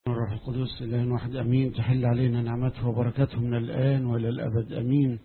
الروح القدس إله واحد أمين تحل علينا نعمته وبركاته من الآن وإلى الأبد أمين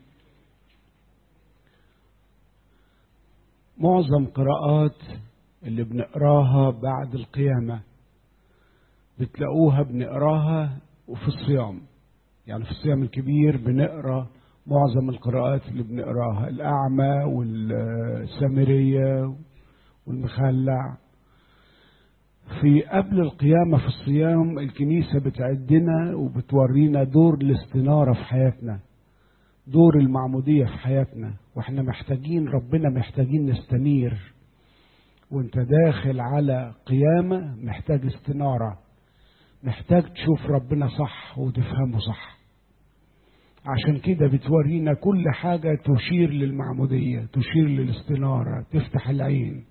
معظم قراءات اللي بنقراها بعد القيامة بتلاقوها بنقراها وفي الصيام يعني في الصيام الكبير بنقرا معظم القراءات اللي بنقراها الأعمى والسامرية والمخلع في قبل القيامة في الصيام الكنيسة بتعدنا وبتورينا دور الاستنارة في حياتنا دور المعمودية في حياتنا واحنا محتاجين ربنا محتاجين نستنير وانت داخل على قيامة محتاج استنارة محتاج تشوف ربنا صح وتفهمه صح عشان كده بتورينا كل حاجة تشير للمعمودية تشير للاستنارة تفتح العين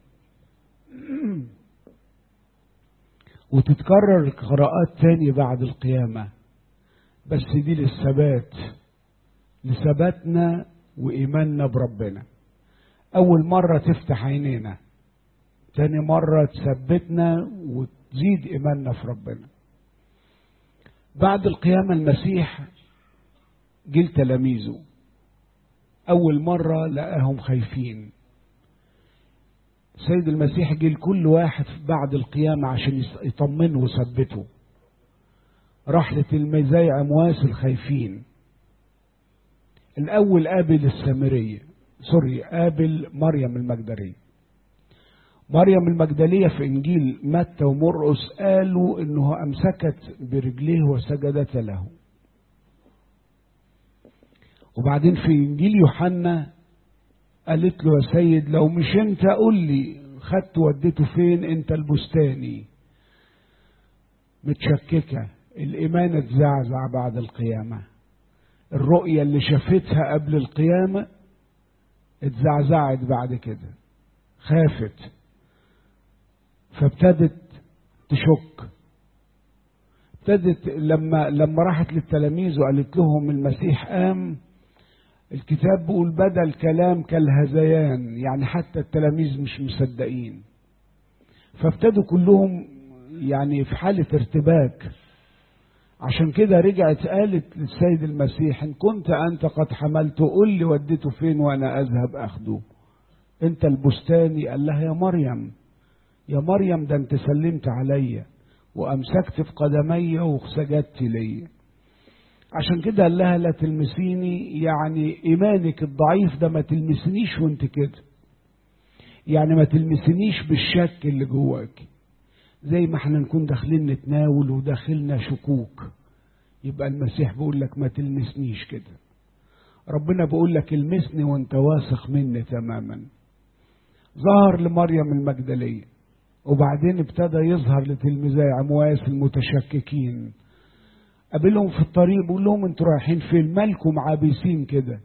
وتتكرر القراءات تاني بعد القيامة بس دي للثبات لثباتنا وإيماننا بربنا أول مرة تفتح عينينا تاني مرة تثبتنا وتزيد إيماننا في ربنا بعد القيامة المسيح جيل تلاميذه أول مرة لقاهم خايفين سيد المسيح جه لكل واحد بعد القيامة عشان يطمنه ويثبته راح لتلميذي عمواس الخايفين الأول قابل السامرية سوري قابل مريم المجدلية مريم المجدلية في إنجيل متى ومرقس قالوا إنه أمسكت برجليه وسجدت له وبعدين في إنجيل يوحنا قالت له يا سيد لو مش انت قول لي خدت وديته فين انت البستاني متشككة الإيمان اتزعزع بعد القيامة الرؤية اللي شافتها قبل القيامة اتزعزعت بعد كده خافت فابتدت تشك ابتدت لما لما راحت للتلاميذ وقالت لهم المسيح قام الكتاب بيقول بدا الكلام كالهذيان يعني حتى التلاميذ مش مصدقين فابتدوا كلهم يعني في حالة ارتباك عشان كده رجعت قالت للسيد المسيح ان كنت انت قد حملته قل لي وديته فين وانا اذهب اخده انت البستاني قال لها يا مريم يا مريم ده انت سلمت عليا وامسكت في قدمي وسجدت لي عشان كده قال لها لا تلمسيني يعني ايمانك الضعيف ده ما تلمسنيش وانت كده يعني ما تلمسنيش بالشك اللي جواك زي ما احنا نكون داخلين نتناول وداخلنا شكوك يبقى المسيح بيقول لك ما تلمسنيش كده ربنا بيقول لك المسني وانت واثق مني تماما ظهر لمريم المجدليه وبعدين ابتدى يظهر لتلميذي عمواس المتشككين قابلهم في الطريق بيقول لهم انتوا رايحين فين مالكم عابسين كده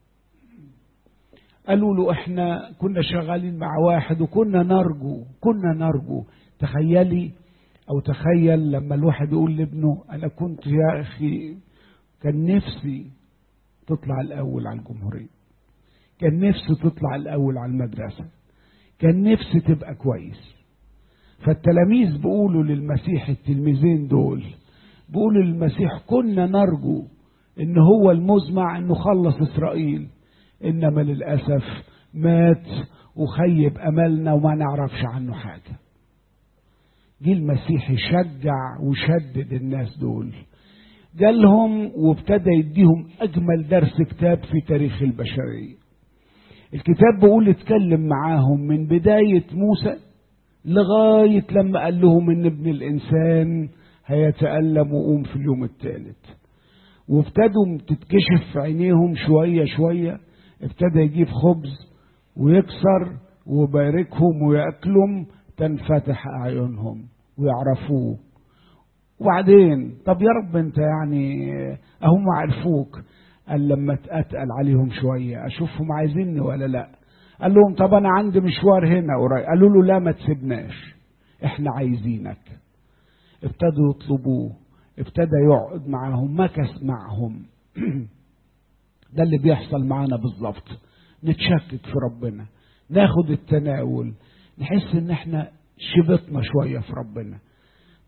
قالوا له احنا كنا شغالين مع واحد وكنا نرجو كنا نرجو تخيلي او تخيل لما الواحد يقول لابنه انا كنت يا اخي كان نفسي تطلع الاول على الجمهوريه كان نفسي تطلع الاول على المدرسه كان نفسي تبقى كويس فالتلاميذ بيقولوا للمسيح التلميذين دول بيقولوا للمسيح كنا نرجو ان هو المزمع انه خلص اسرائيل انما للاسف مات وخيب املنا وما نعرفش عنه حاجه جه المسيح يشجع وشدد الناس دول جالهم وابتدى يديهم اجمل درس كتاب في تاريخ البشريه الكتاب بيقول اتكلم معاهم من بدايه موسى لغايه لما قال لهم ان ابن الانسان هيتألم وقوم في اليوم الثالث وابتدوا تتكشف في عينيهم شوية شوية ابتدى يجيب خبز ويكسر ويباركهم ويأكلهم تنفتح أعينهم ويعرفوه وبعدين طب يا رب انت يعني هم عرفوك قال لما اتقل عليهم شوية اشوفهم عايزيني ولا لا قال لهم طب انا عندي مشوار هنا قريب قالوا له لا ما تسيبناش احنا عايزينك ابتدوا يطلبوه ابتدى يقعد معاهم مكث معهم ده اللي بيحصل معانا بالظبط نتشكك في ربنا ناخد التناول نحس ان احنا شبطنا شوية في ربنا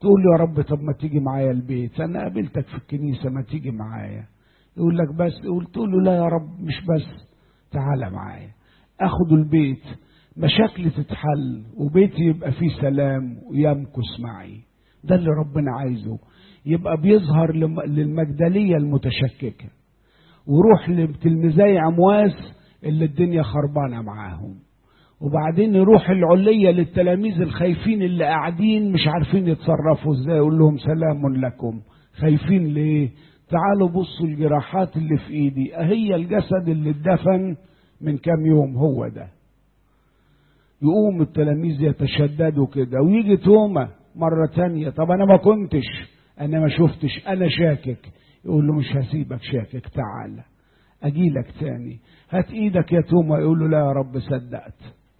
تقول له يا رب طب ما تيجي معايا البيت انا قابلتك في الكنيسه ما تيجي معايا يقول لك بس قلت له لا يا رب مش بس تعالى معايا اخد البيت مشاكلي تتحل وبيتي يبقى فيه سلام ويمكث معي ده اللي ربنا عايزه يبقى بيظهر للمجدليه المتشككه وروح لتلميذي عمواس اللي الدنيا خربانه معاهم وبعدين يروح العليه للتلاميذ الخايفين اللي قاعدين مش عارفين يتصرفوا ازاي يقول لهم سلام لكم خايفين ليه تعالوا بصوا الجراحات اللي في ايدي اهي الجسد اللي اتدفن من كام يوم هو ده يقوم التلاميذ يتشددوا كده ويجي توما مرة تانية طب أنا ما كنتش أنا ما شفتش أنا شاكك يقول له مش هسيبك شاكك تعال أجيلك تاني هات إيدك يا توما يقول له لا يا رب صدقت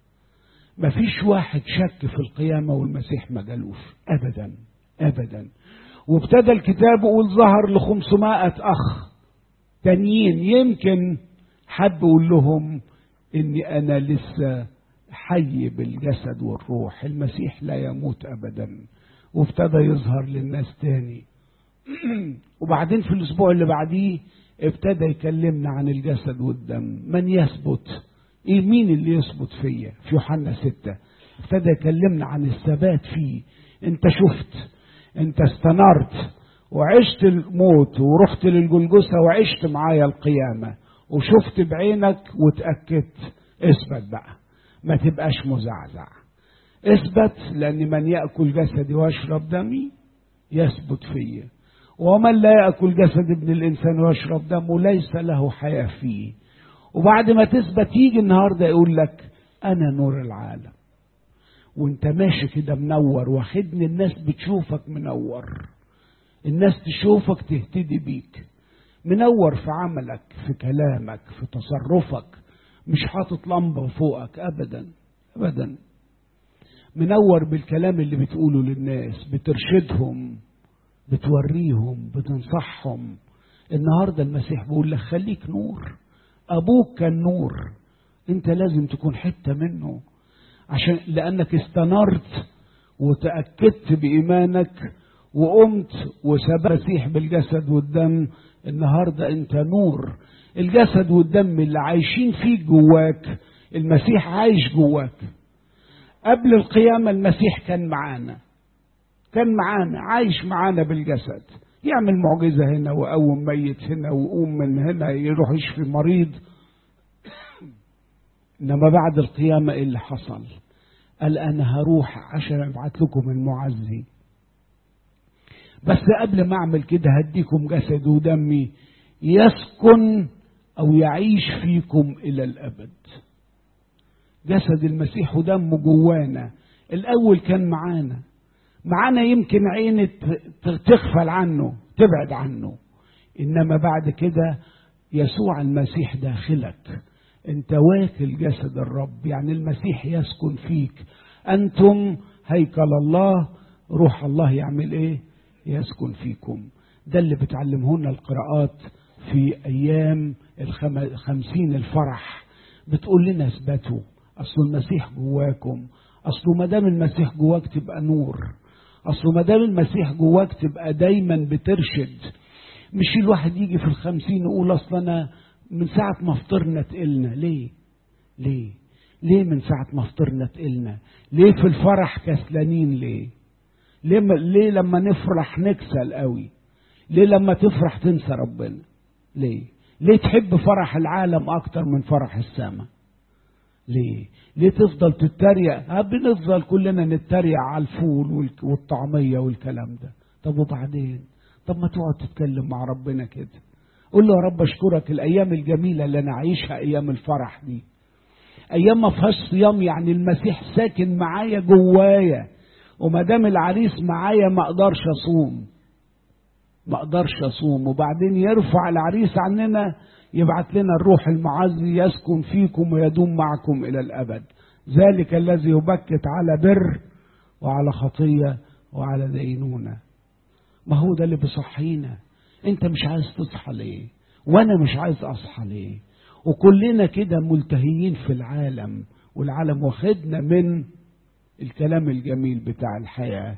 مفيش واحد شك في القيامة والمسيح ما جالوش أبدا أبدا وابتدى الكتاب يقول ظهر ل 500 أخ تانيين يمكن حد يقول لهم إني أنا لسه حي بالجسد والروح المسيح لا يموت أبدا وابتدى يظهر للناس تاني وبعدين في الأسبوع اللي بعديه ابتدى يكلمنا عن الجسد والدم من يثبت ايه مين اللي يثبت فيا في يوحنا ستة ابتدى يكلمنا عن الثبات فيه انت شفت انت استنرت وعشت الموت ورحت للجلجسة وعشت معايا القيامة وشفت بعينك وتأكدت اثبت بقى ما تبقاش مزعزع اثبت لأن من يأكل جسدي ويشرب دمي يثبت فيا ومن لا يأكل جسد ابن الإنسان ويشرب دمه ليس له حياة فيه وبعد ما تثبت يجي النهارده يقول لك أنا نور العالم وانت ماشي كده منور واخدني الناس بتشوفك منور الناس تشوفك تهتدي بيك منور في عملك في كلامك في تصرفك مش حاطط لمبة فوقك أبدا أبدا منور بالكلام اللي بتقوله للناس بترشدهم بتوريهم بتنصحهم النهاردة المسيح بيقول لك خليك نور أبوك كان نور أنت لازم تكون حتة منه عشان لأنك استنرت وتأكدت بإيمانك وقمت وسبب المسيح بالجسد والدم النهاردة أنت نور الجسد والدم اللي عايشين فيك جواك المسيح عايش جواك قبل القيامة المسيح كان معانا كان معانا عايش معانا بالجسد يعمل معجزة هنا ويقوم ميت هنا ويقوم من هنا يروح يشفي مريض إنما بعد القيامة إيه اللي حصل قال أنا هروح عشان أبعت لكم المعزي بس قبل ما أعمل كده هديكم جسد ودمي يسكن أو يعيش فيكم إلى الأبد جسد المسيح ودمه جوانا الأول كان معانا معانا يمكن عين تغفل عنه تبعد عنه إنما بعد كده يسوع المسيح داخلك انت واكل جسد الرب يعني المسيح يسكن فيك انتم هيكل الله روح الله يعمل ايه يسكن فيكم ده اللي بتعلمهن القراءات في ايام الخمسين الفرح بتقول لنا اثبتوا اصل المسيح جواكم اصله ما دام المسيح جواك تبقى نور اصله ما دام المسيح جواك تبقى دايما بترشد مش الواحد يجي في الخمسين يقول اصل انا من ساعة ما فطرنا تقلنا ليه ليه ليه من ساعة ما فطرنا تقلنا ليه في الفرح كسلانين ليه ليه, ليه لما نفرح نكسل قوي ليه لما تفرح تنسى ربنا ليه ليه تحب فرح العالم اكتر من فرح السماء ليه ليه تفضل تتريق بنفضل كلنا نتريق على الفول والطعمية والكلام ده طب وبعدين طب ما تقعد تتكلم مع ربنا كده قول له يا رب اشكرك الايام الجميله اللي انا عايشها ايام الفرح دي ايام ما فيهاش صيام يعني المسيح ساكن معايا جوايا وما دام العريس معايا ما اقدرش اصوم ما اقدرش اصوم وبعدين يرفع العريس عننا يبعت لنا الروح المعزي يسكن فيكم ويدوم معكم الى الابد ذلك الذي يبكت على بر وعلى خطيه وعلى دينونه ما هو ده اللي بيصحينا انت مش عايز تصحى ليه وانا مش عايز اصحى ليه وكلنا كده ملتهيين في العالم والعالم واخدنا من الكلام الجميل بتاع الحياة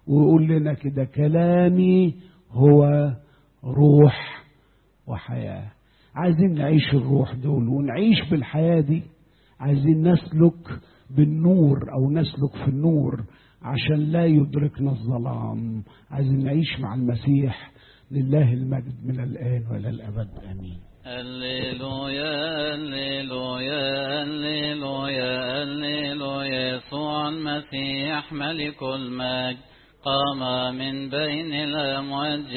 ويقول لنا كده كلامي هو روح وحياة عايزين نعيش الروح دول ونعيش بالحياة دي عايزين نسلك بالنور أو نسلك في النور عشان لا يدركنا الظلام عايزين نعيش مع المسيح لله المجد من الآن وإلى الأبد آمين هللويا هللويا هللويا هللويا يسوع المسيح ملك المجد قام من بين الأموات